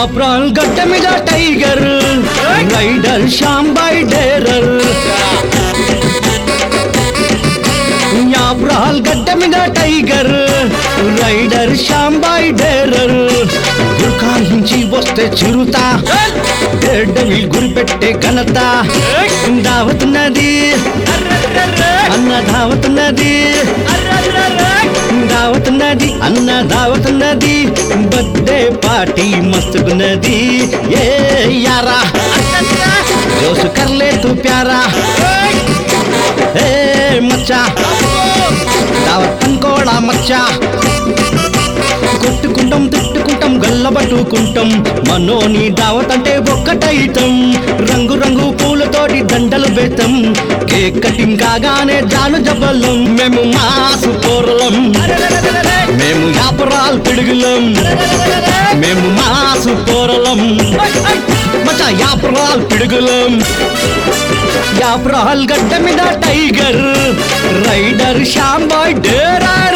యాప్రాల్ గడ్డ మీద tiger rider శాంబాయ్ డేరర్ యాప్రాల్ గడ్డ మీద టైగర్ రైడర్ శాంబాయ్ డేరర్ గుర్కాహించి వస్తే చిరుతా డెడ్డవిల్ గురిపెట్టే ఘనత దావతున్నది అన్న దావతున్నది దావతున్నది అన్న దావతున్నది బర్త్డే పార్టీ మస్తున్నది ఏ యారా జోసు కర్లే తూ ప్యారా ఏ మచ్చా దావత్ కూడా మచ్చా కొట్టుకుంటాం తిట్టుకుంటాం గల్లబట్టుకుంటాం మనోని దావత్ అంటే ఒక్కటైతం రంగు రంగు పూలతోటి దండలు బెత్తం కేక్ కటింగ్ కాగానే జాను జబ్బలం మేము మాసు పోరలం మేము యాపరాల్ పిడుగులం మేము మాసు పోరలం మచా యాపరాల్ పిడుగులం యాప్రాల్ గడ్డ మీద టైగర్ రైడర్ శాంబాయ్ డేరర్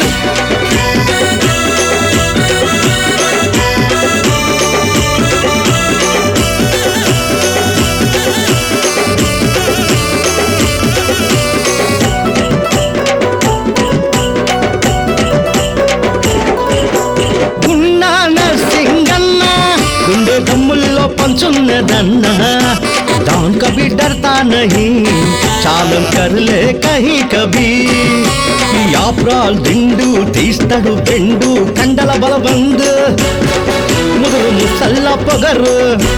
ఉన్నా నర్సింగన్న గుండె దమ్ముల్లో పంచున్నదన్న दान कभी डरता नहीं చాలం కర్లే కహి కభీ యాప్రాల్ దిండు తీస్తాడు బెండు కండల బలబంద్ ముదురు ముసల్ల పొగరు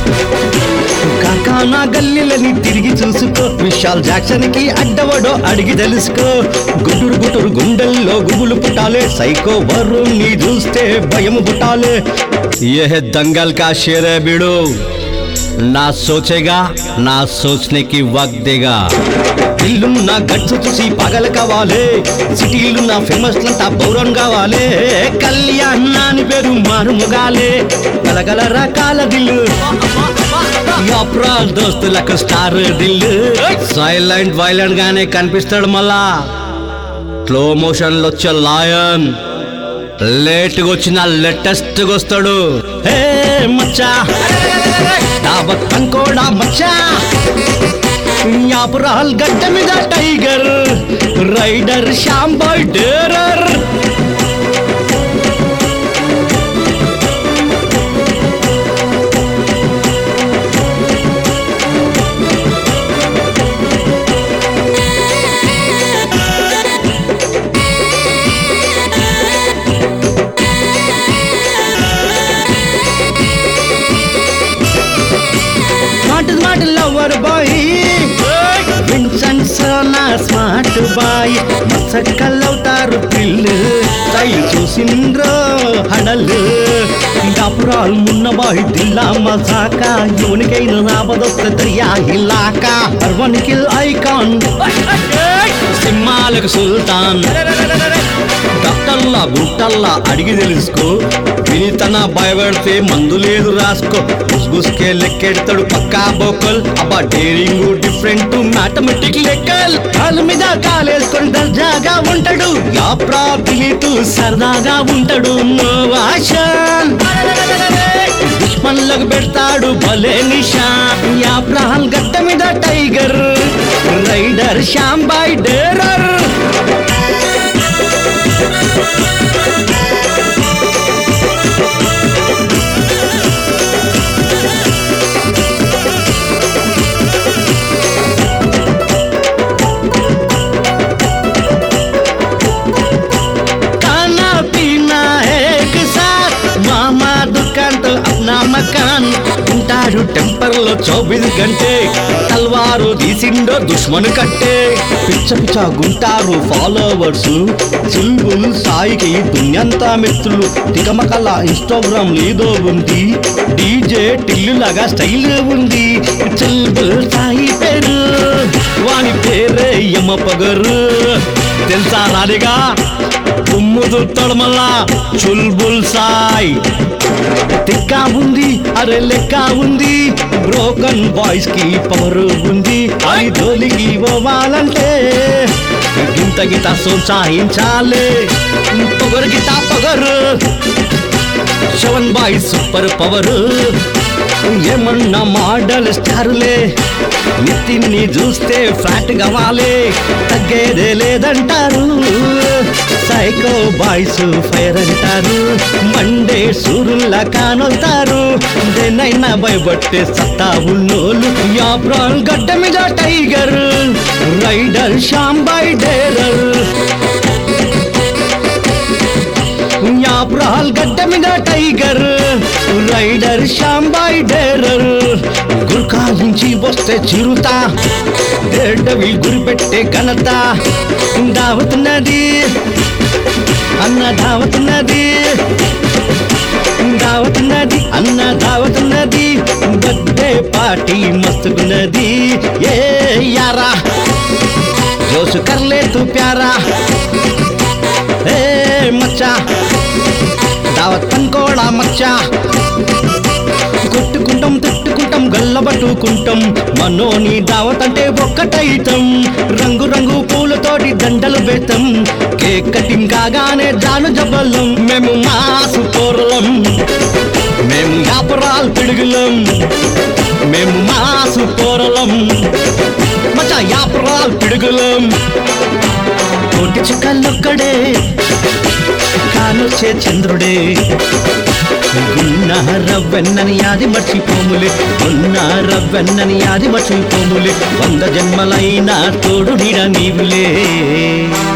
కాకానా గల్లీలని తిరిగి చూసుకో విశాల్ జాక్సన్ కి అడ్డవడో అడిగి తెలుసుకో గుడ్డురు గుట్టురు గుండెల్లో గుబులు పుట్టాలే సైకో వరుణ్ ని చూస్తే భయం పుట్టాలే यह दंगल का शेर है बिड़ो ना सोचेगा ना सोचने की वक्त देगा ఇల్లున్న గట్సు చూసి పగల కావాలి సిటీలు నా ఫేమస్ అంతా పౌరం కావాలి కళ్యాణ్ నాని పేరు మారుముగాలే గలగల రకాల దిల్లు అప్రాల్ దోస్తులకు స్టార్ దిల్లు సైలెంట్ వైలెంట్ గానే కనిపిస్తాడు మళ్ళా స్లో మోషన్ లో వచ్చే లాయన్ లేట్ వచ్చిన లేటెస్ట్ వస్తాడు హే మచ్చా దాబత్ కూడా మచ్చా యాపురాల్ గడ్డ మీద టైగర్ రైడర్ శాంబాయ్ డేరర్ smart smart lover boy Vincent సోనా స్మార్ట్ బాయ్ మసక్కలవుతారు పిల్లు స్టైల్ చూసిండ్రో హడలు కాపురాలు మున్న బాయ్ దిల్లా మసాక యోనికైన నాపదొక్క దర్యా హిలాక అర్వన్ కిల్ ఐకాన్ సింహాలకు సుల్తాన్ డాక్టర్లా గుట్టల్లా అడిగి తెలుసుకో వినితన భయపడితే మందు లేదు రాసుకో గుస్గుస్కే లెక్కెడతాడు పక్కా బోకల్ అబ్బా డేరింగ్ డిఫరెంట్ మ్యాథమెటిక్ లెక్కల్ కాలు మీద కాలేసుకొని దర్జాగా ఉంటాడు యాప్రా పిలితూ సరదాగా ఉంటాడు నో వాషన్ దుష్మన్లకు పెడతాడు భలే నిషాన్ యాప్రాల్ గడ్డ మీద టైగర్ రైడర్ శాంబాయ్ డేరర్ खाना पीना एक साथ मामा दुकान तो अपना मकान ఉంటాడు టెంపర్ లో చౌబీస్ గంటే తల్వారు తీసిండో దుష్మను కట్టే పిచ్చ పిచ్చ గుంటారు ఫాలోవర్స్ చిల్బుల్ సాయికి దున్యంతా మిత్రులు తికమకల ఇన్స్టాగ్రామ్ ఏదో ఉంది డీజే టిల్లు లాగా స్టైల్ ఉంది చిల్బుల్ సాయి పేరు వాని పేరే యమ పగరు తెలుసా రానిగా తుమ్ము దుత్తడు మళ్ళా చుల్బుల్ సాయ్ తిక్కా ఉంది అరే లెక్క ఉంది బ్రోకన్ బాయ్స్ కి పవర్ ఉంది అది దోలికి పోవాలంటే గింత గిత సోచాయించాలి పొగరు గిట పొగరు శవన్ బాయ్ సూపర్ పవర్ ఏమన్నా మోడల్ స్టారులే నితిన్ని చూస్తే ఫ్లాట్ కావాలి తగ్గేదే లేదంటారు సైకో బాయ్స్ ఫైర్ అంటారు మండే సూరుల్లా కానొల్తారు దేనైనా భయపట్టే సత్తా ఉన్నోళ్ళు యాబ్రాన్ గడ్డ మీద టైగర్ రైడర్ షాంబాయ్ డేరర్ యాబ్రాల్ గడ్డ మీద టైగర్ రైడర్ షాంబాయ్ డేరర్ గుర్కాయించి వస్తే చిరుత డేడవి గురిపెట్టే ఘనత దావతున్నది అన్న దావతున్నది దావతున్నది అన్న దావతున్నది బర్త్డే పార్టీ మస్తుకున్నది ఏ యారా జోసు కర్లే తూ ప్యారా ఏ మచ్చా దావత్ పనుకోడా మచ్చా కొట్టుకుంటాం తిట్టుకుంటాం గల్లబట్టుకుంటాం మనోని దావత్ అంటే ఒక్కటైతం రంగు రంగు పూలతోటి దండలు వేతం కేక్ కటింగ్ కాగానే జాను జబ్బలం మేము మాసు పోరలం మేము యాపరాల్ పిడుగులం మేము మాసు పోరలం మచా యాపరాల్ పిడుగులం కోటి చుక్కలొక్కడే కానొచ్చే చంద్రుడే గున్నారవ్వెన్నని యాది మర్చిపోములే గున్నారవ్వెన్నని యాది మర్చిపోములే వంద జన్మలైనా తోడు నీడ నీవులే